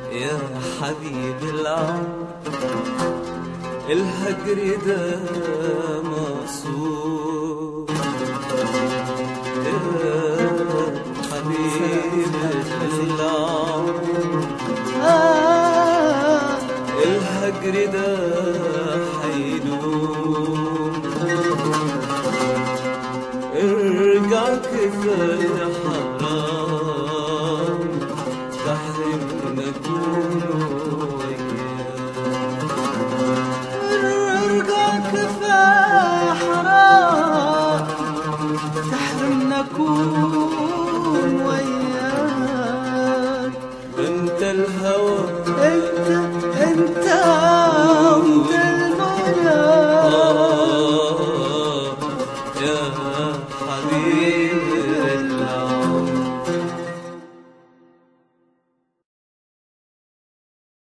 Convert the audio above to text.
يا حبيب العمر الهجر ده مقصود يا حبيب العمر آه الهجر ده حيدوم ارجع كفاية حرام تحرمنا نكون وياك ارجع كفاية حرام تحرمنا كون وياك انت الهوى انت